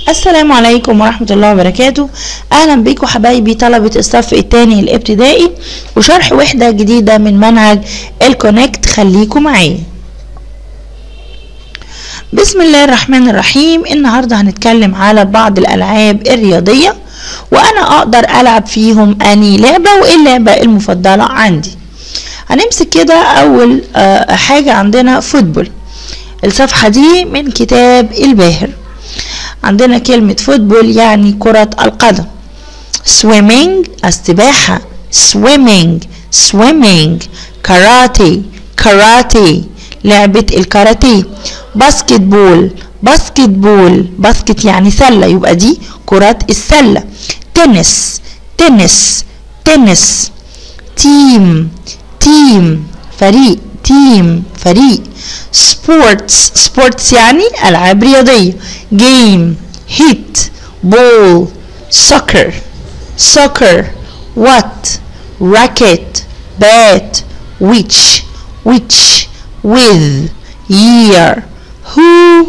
السلام عليكم ورحمة الله وبركاته أهلا بكم حبايبي طلبة الصف الثاني الابتدائي وشرح وحدة جديدة من منهج الكونكت خليكم معايا بسم الله الرحمن الرحيم النهاردة هنتكلم على بعض الألعاب الرياضية وأنا أقدر ألعب فيهم أني لعبة وإيه اللعبة المفضلة عندي هنمسك كده أول آه، حاجة عندنا فوتبول الصفحة دي من كتاب الباهر عندنا كلمة فوتبول يعني كرة القدم swimming السباحة swimming swimming كاراتي كاراتي لعبة الكاراتيه باسكت بول باسكت بول باسكت يعني سلة يبقى دي كرة السلة تنس تنس تنس تيم تيم فريق تيم فريق سبورتس سبورتس يعني ألعاب رياضية جيم هيت بول soccer soccer what racket bat which which with year who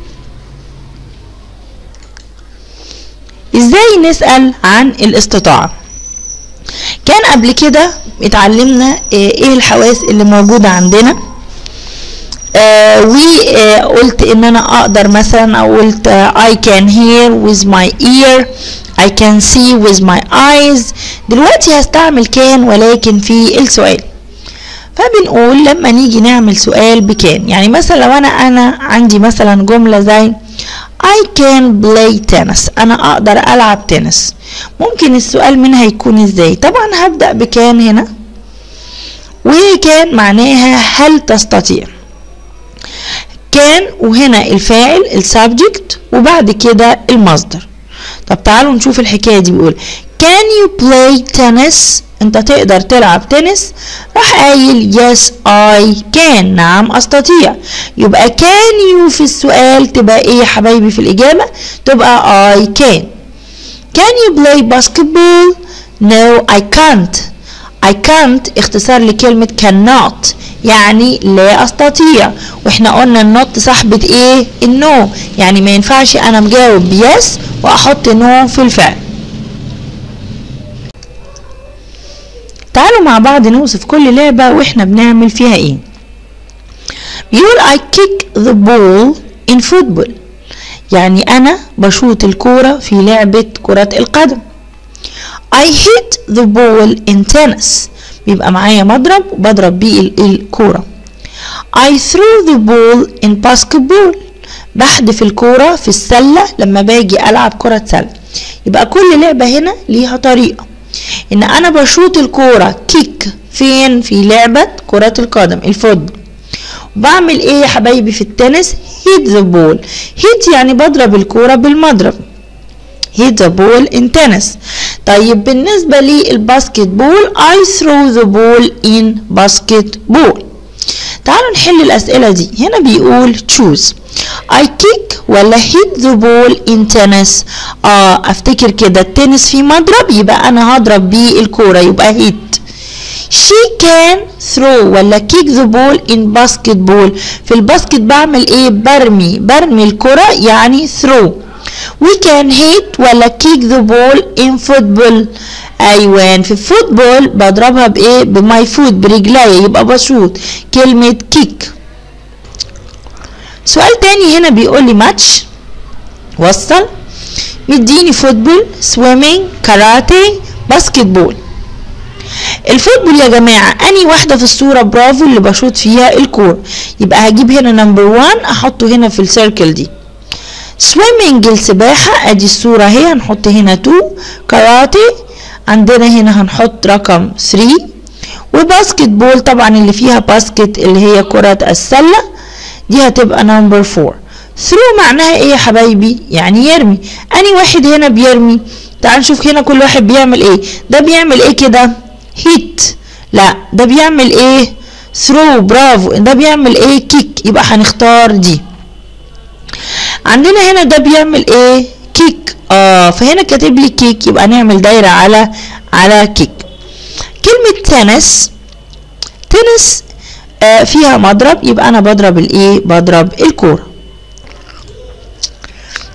ازاي نسأل عن الاستطاعة كان قبل كده اتعلمنا آه، ايه الحواس اللي موجودة عندنا آه وقلت ان انا اقدر مثلا او قلت آه، I can hear with my ear I can see with my eyes دلوقتي هستعمل كان ولكن في السؤال فبنقول لما نيجي نعمل سؤال بكان يعني مثلا لو انا انا عندي مثلا جملة زي I can play tennis انا اقدر العب تنس ممكن السؤال منها يكون ازاي طبعا هبدأ بكان هنا وكان معناها هل تستطيع كان وهنا الفاعل السبجكت وبعد كده المصدر طب تعالوا نشوف الحكاية دي بيقول can you play tennis انت تقدر تلعب تنس راح قايل yes I can نعم استطيع يبقى can you في السؤال تبقى ايه يا حبايبي في الاجابة تبقى I can can you play basketball no I can't I can't اختصار لكلمة cannot يعني لا استطيع واحنا قلنا النوت صاحبة ايه النو يعني ما ينفعش انا مجاوب يس واحط نو في الفعل تعالوا مع بعض نوصف كل لعبة واحنا بنعمل فيها ايه بيقول I kick the ball in football يعني انا بشوط الكورة في لعبة كرة القدم I hit the ball in tennis بيبقى معايا مضرب وبضرب بيه ال- الكورة I throw the ball in basketball بحدف الكورة في السلة لما باجي ألعب كرة سلة يبقى كل لعبة هنا ليها طريقة إن أنا بشوط الكورة كيك فين في لعبة كرة القدم الفوتبول بعمل ايه يا حبايبي في التنس هيت ذا بول هيت يعني بضرب الكورة بالمضرب hit the ball in tennis طيب بالنسبة للباسكت بول I throw the ball in basketball تعالوا نحل الأسئلة دي هنا بيقول choose I kick ولا hit the ball in tennis اه افتكر كده التنس فيه مضرب يبقى انا هضرب بيه الكورة يبقى hit she can throw ولا kick the ball in basketball في الباسكت بعمل ايه برمي برمي الكرة يعني throw we can hit ولا kick the ball in football ايوان في الفوتبول بضربها بايه بماي فوت برجلي يبقى بشوط كلمة kick سؤال تاني هنا بيقول لي ماتش وصل مديني فوتبول سويمنج كاراتيه باسكت بول الفوتبول يا جماعة أني واحدة في الصورة برافو اللي بشوط فيها الكورة يبقى هجيب هنا نمبر 1 أحطه هنا في السيركل دي سويمنج السباحة ادي الصورة اهي هنحط هنا 2 كاراتي عندنا هنا هنحط رقم 3 وباسكت بول طبعا اللي فيها باسكت اللي هي كرة السلة دي هتبقى نمبر 4 ثرو معناها ايه يا حبايبي يعني يرمي اني واحد هنا بيرمي تعال نشوف هنا كل واحد بيعمل ايه ده بيعمل ايه كده هيت لا ده بيعمل ايه ثرو برافو ده بيعمل ايه كيك يبقى هنختار دي عندنا هنا ده بيعمل ايه كيك اه فهنا كاتب لي كيك يبقى نعمل دايره على على كيك كلمه تنس تنس آه فيها مضرب يبقى انا بضرب الايه بضرب الكوره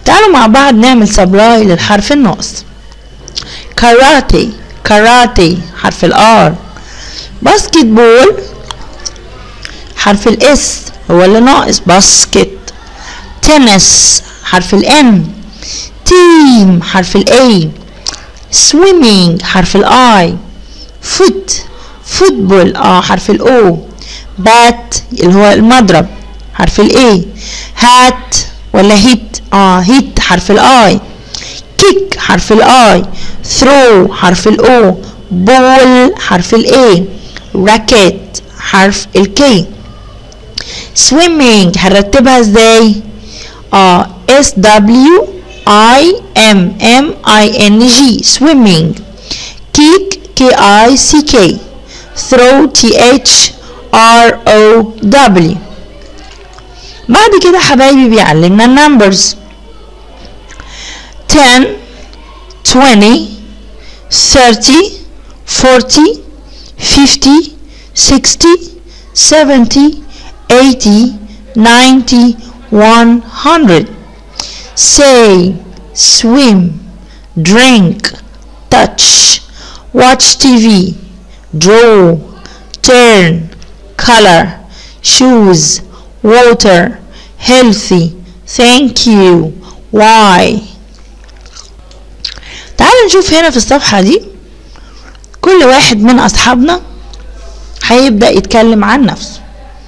تعالوا مع بعض نعمل سبلاي للحرف الناقص كاراتي كاراتي حرف الار باسكت بول حرف الاس هو اللي ناقص باسكت تنس حرف الام تيم حرف الاي swimming حرف الاي foot فوتبول اه حرف الاو بات اللي هو المضرب حرف الاي هات ولا هيت اه هيت حرف الاي كيك حرف الاي ثرو حرف الاو بول حرف الاي راكيت حرف الكي swimming هنرتبها ازاي اه S W I M M I N G swimming kick K I C K throw T H R O W بعد كده حبايبي بيعلمنا النمبرز 10 20 30 40 50 60 70 80 90 100 say swim drink touch watch TV draw turn color shoes water healthy thank you why تعالوا نشوف هنا في الصفحة دي كل واحد من أصحابنا هيبدأ يتكلم عن نفسه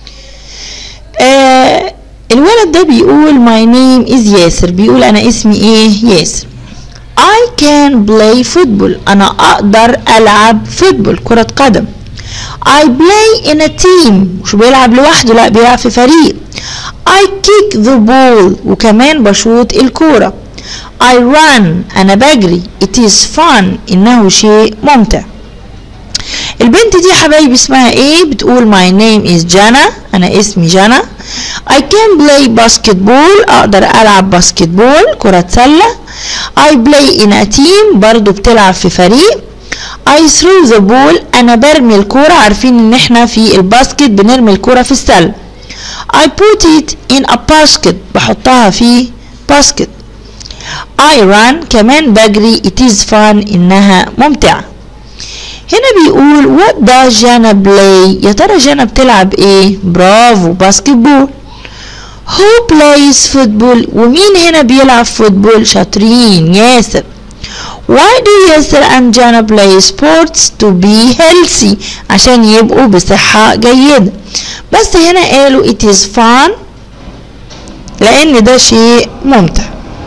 آه الولد ده بيقول my name is ياسر بيقول أنا اسمي إيه ياسر I can play football أنا أقدر ألعب فوتبول كرة قدم I play in a team مش بيلعب لوحده لا بيلعب في فريق I kick the ball وكمان بشوط الكورة I run أنا بجري it is fun إنه شيء ممتع البنت دي حبايبي اسمها ايه بتقول my name is جانا انا اسمي جانا I can play basketball اقدر العب باسكتبول كرة سلة I play in a team برضو بتلعب في فريق I throw the ball انا برمي الكورة عارفين ان احنا في الباسكت بنرمي الكورة في السلة I put it in a basket بحطها في باسكت I run كمان بجري it is fun انها ممتعة هنا بيقول what does جانا play يا ترى جانا بتلعب ايه برافو باسكت بول who plays football ومين هنا بيلعب فوتبول شاطرين ياسر why do ياسر and جانا play sports to be healthy عشان يبقوا بصحة جيدة بس هنا قالوا it is fun لان ده شيء ممتع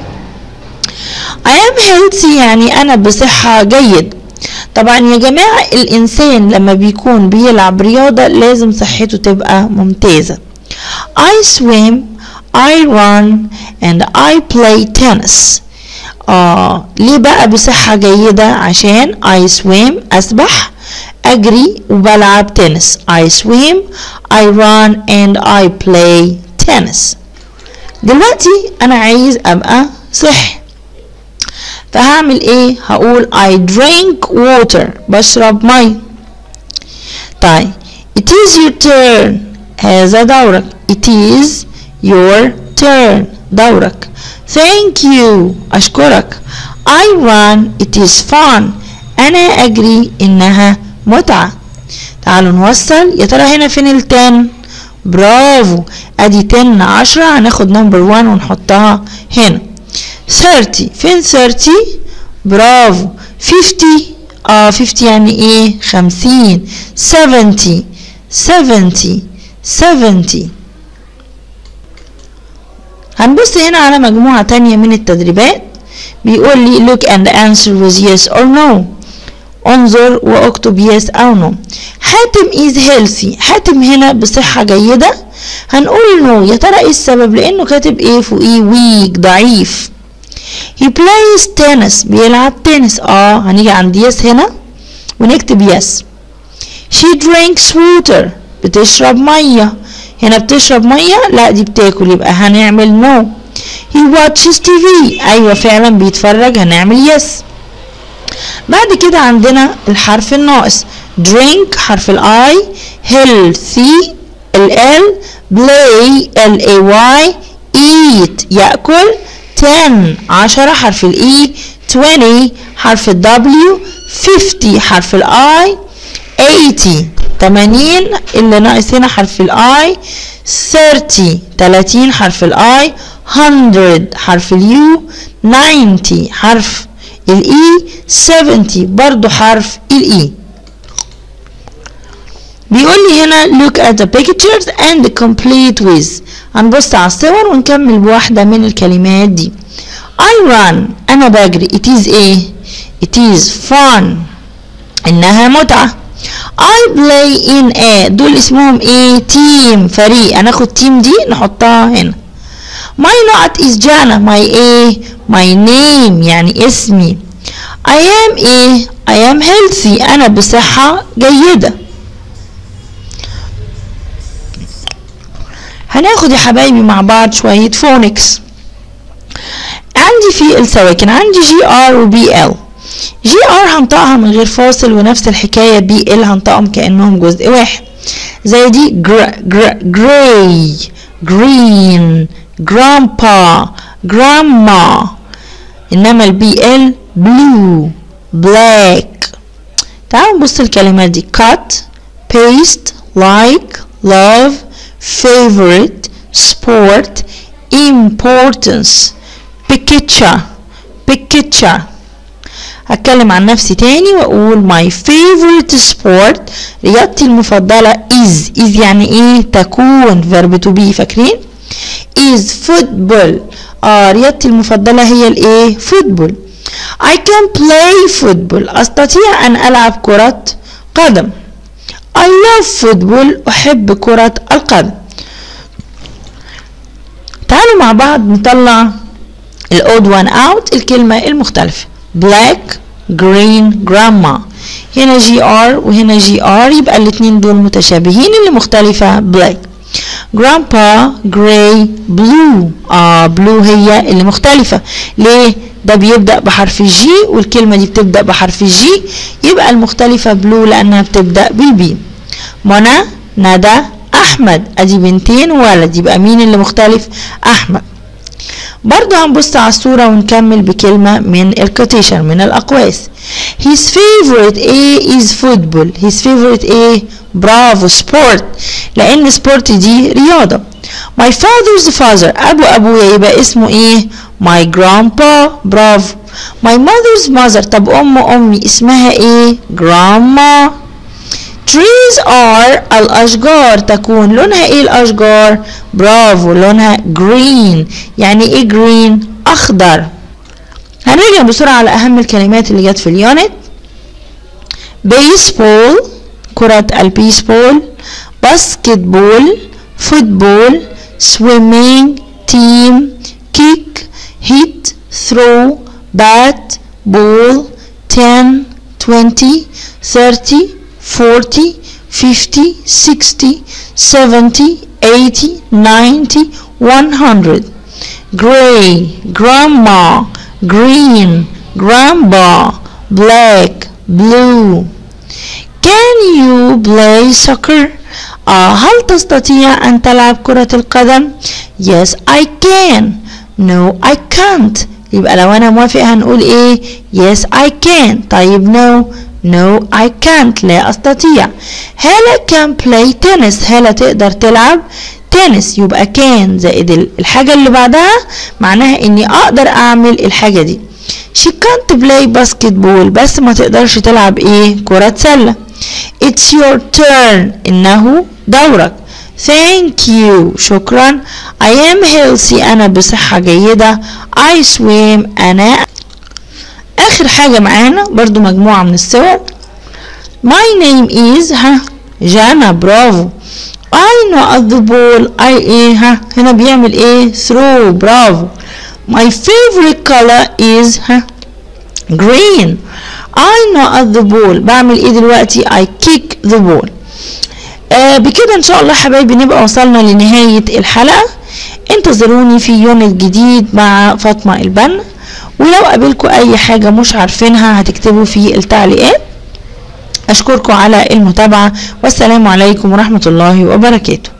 I am healthy يعني انا بصحة جيدة طبعا يا جماعة الإنسان لما بيكون بيلعب رياضة لازم صحته تبقى ممتازة I swim I run and I play tennis آه ليه بقى بصحة جيدة عشان I swim أسبح أجري وبلعب تنس I swim I run and I play tennis دلوقتي أنا عايز أبقى صحي فهعمل ايه هقول I drink water بشرب مي طيب it is your turn هذا دورك it is your turn دورك thank you أشكرك I run it is fun أنا أجري إنها متعة تعالوا نوصل يا ترى هنا فين التن برافو ادي تن عشرة هناخد نمبر وان ونحطها هنا 30 فين 30 برافو 50 اه 50 يعني ايه 50 70 70 70 هنبص هنا على مجموعة تانية من التدريبات بيقول لي look and answer with yes or no انظر واكتب yes او no حاتم is healthy حاتم هنا بصحة جيدة هنقول no يا ترى ايه السبب لانه كاتب ايه فوقيه weak ضعيف he plays tennis بيلعب تنس اه هنيجي عند yes هنا ونكتب yes she drinks water بتشرب مية هنا بتشرب مية لا دي بتاكل يبقى هنعمل no he watches TV ايوه فعلا بيتفرج هنعمل yes بعد كده عندنا الحرف الناقص drink حرف الاي healthy ال play ال ay eat يأكل 10 10 حرف الاي 20 حرف الدبليو 50 حرف الاي 80 80 اللي ناقص هنا حرف الاي 30 30 حرف الاي 100 حرف اليو 90 حرف الاي 70 برضو حرف الاي بيقول لي هنا look at the pictures and complete with هنبص على الصور ونكمل بواحدة من الكلمات دي I run أنا بجري it is ايه it is fun إنها متعة I play in a دول اسمهم ايه team فريق هناخد team دي نحطها هنا My not is جانا my ايه my name يعني اسمي I am ايه I am healthy أنا بصحة جيدة هناخد يا حبايبي مع بعض شوية فونكس عندي في السواكن عندي جي ار وبي ال جي ار هنطقها من غير فاصل ونفس الحكاية بي ال هنطقهم كأنهم جزء واحد زي دي جر جر جراي جرين جرامبا جرامما انما البي ال بلو بلاك تعالوا نبص الكلمات دي cut paste like love favorite sport importance picture picture هتكلم عن نفسي تاني واقول my favorite sport رياضتي المفضلة is is يعني ايه تكون verb to be فاكرين is football اه رياضتي المفضلة هي الايه football I can play football استطيع ان العب كرة قدم I love football احب كرة القدم تعالوا مع بعض نطلع الاود وان اوت الكلمة المختلفة black green grandma هنا جي ار وهنا جي ار يبقى الاتنين دول متشابهين اللي مختلفة black grandpa gray blue اه blue هي اللي مختلفة ليه ده بيبدأ بحرف الجي والكلمة دي بتبدأ بحرف الجي يبقى المختلفة بلو لأنها بتبدأ بالبي منى ندى أحمد أدي بنتين وولد يبقى مين اللي مختلف أحمد برضه هنبص على الصورة ونكمل بكلمة من الكوتيشن من الأقواس His favorite A is football His favorite A برافو sport لأن sport دي رياضة My father's father أبو أبويا يبقى اسمه إيه My grandpa برافو My mother's mother طب أم أمي اسمها إيه Grandma trees are الأشجار تكون لونها إيه الأشجار برافو لونها green يعني إيه green أخضر هنرجع بسرعة على أهم الكلمات اللي جت في اليونت بيسبول كرة البيسبول باسكتبول فوتبول swimming team kick hit throw bat ball 10 20 30 40 50 60 70 80 90 100 gray grandma green grandpa black blue can you play soccer آه هل تستطيع أن تلعب كرة القدم yes I can no I can't يبقى لو أنا موافق هنقول إيه yes I can طيب no no I can't لا أستطيع هالة can play tennis هالة تقدر تلعب تنس يبقى كان زائد الحاجة اللي بعدها معناها إني أقدر أعمل الحاجة دي she can't play basketball بس ما تقدرش تلعب إيه كرة سلة it's your turn إنه دورك thank you شكرا I am healthy أنا بصحة جيدة I swim أنا آخر حاجة معانا برضو مجموعة من الصور my name is ها جانا برافو I know at the ball I ايه ها هنا بيعمل ايه throw برافو my favorite color is ها green I know at the ball بعمل ايه دلوقتي I kick the ball آه بكده ان شاء الله حبايبي نبقى وصلنا لنهاية الحلقة انتظروني في يونت جديد مع فاطمة البنا ولو قابلكم اي حاجة مش عارفينها هتكتبوا في التعليقات اشكركم على المتابعة والسلام عليكم ورحمة الله وبركاته